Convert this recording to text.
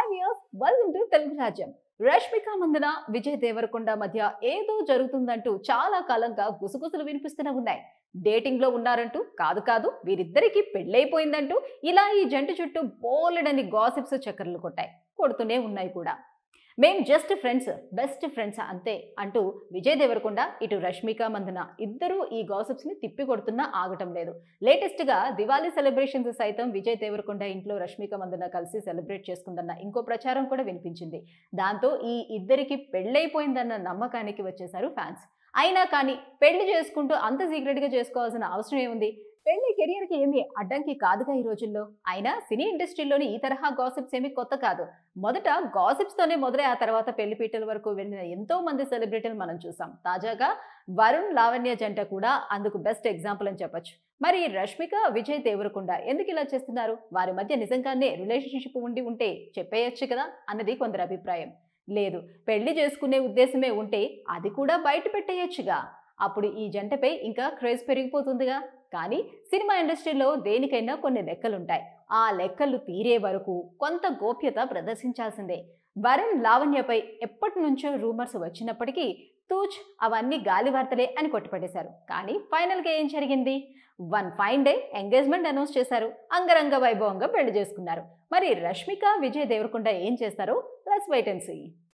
viewers welcome to Telugu రాజ్యం రష్మిక మందన విజయ్ దేవరకొండ మధ్య ఏదో జరుగుతుందంటూ చాలా కాలంగా గుసగుసలు వినిపిస్తూనే ఉన్నాయి డేటింగ్ లో ఉన్నారంటూ కాదు కాదు వీరిద్దరికి పెళ్ళైపోయిందంటూ ఇలా ఈ జంట చుట్టూ బోలెడని గాసిప్స్ చక్కర్లు కొట్టాయి కొడుతూనే ఉన్నాయి కూడా మేం జస్ట్ ఫ్రెండ్స్ బెస్ట్ ఫ్రెండ్స్ అంతే అంటూ విజయ్ దేవరకొండ ఇటు రష్మిక మందన ఇద్దరూ ఈ గాసిప్స్ ని తిప్పి కొడుతున్నా ఆగటం లేదు లేటెస్ట్ గా దివాళీ సెలబ్రేషన్స్ సైతం విజయ్ దేవరకొండ ఇంట్లో రష్మిక మందన కలిసి సెలబ్రేట్ చేసుకుందన్న ఇంకో ప్రచారం కూడా వినిపించింది దాంతో ఈ ఇద్దరికి పెళ్ళైపోయిందన్న నమ్మకానికి వచ్చేశారు ఫ్యాన్స్ అయినా కానీ పెళ్లి చేసుకుంటూ అంత సీక్రెట్ గా చేసుకోవాల్సిన అవసరం ఏముంది పెళ్లి కెరియర్ కి ఏమీ అడ్డంకి కాదుగా ఈ రోజుల్లో అయినా సినీ ఇండస్ట్రీలోని ఈ తరహా గాసిప్స్ ఏమీ కొత్త కాదు మొదట గాసిప్స్ తోనే మొదలై ఆ తర్వాత పెళ్లి పీటల వరకు వెళ్ళిన ఎంతో మంది సెలబ్రిటీలు మనం చూసాం తాజాగా వరుణ్ లావణ్య జంట కూడా అందుకు బెస్ట్ ఎగ్జాంపుల్ అని చెప్పొచ్చు మరి రష్మిక విజయ్ దేవరకొండ ఎందుకు ఇలా చేస్తున్నారు వారి మధ్య నిజంగానే రిలేషన్షిప్ ఉండి ఉంటే చెప్పేయచ్చు కదా అన్నది కొందరి అభిప్రాయం లేదు పెళ్లి చేసుకునే ఉద్దేశమే ఉంటే అది కూడా బయట పెట్టేయచ్చుగా అప్పుడు ఈ జంటపై ఇంకా క్రేజ్ పెరిగిపోతుందిగా కానీ సినిమా ఇండస్ట్రీలో దేనికైనా కొన్ని లెక్కలుంటాయి ఆ లెక్కలు తీరే వరకు కొంత గోప్యత ప్రదర్శించాల్సిందే వరుణ్ లావణ్యపై ఎప్పటి నుంచో రూమర్స్ వచ్చినప్పటికీ తూచ్ అవన్నీ గాలి వార్తలే అని కొట్టుపడేశారు కానీ ఫైనల్గా ఏం జరిగింది one fine day engagement announce చేశారు అంగరంగ వైభవంగా పెళ్లి చేసుకున్నారు మరి రష్మిక విజయ్ దేవరకొండ ఏం చేస్తారో లెట్స్ వెయిట్ అండ్ సీ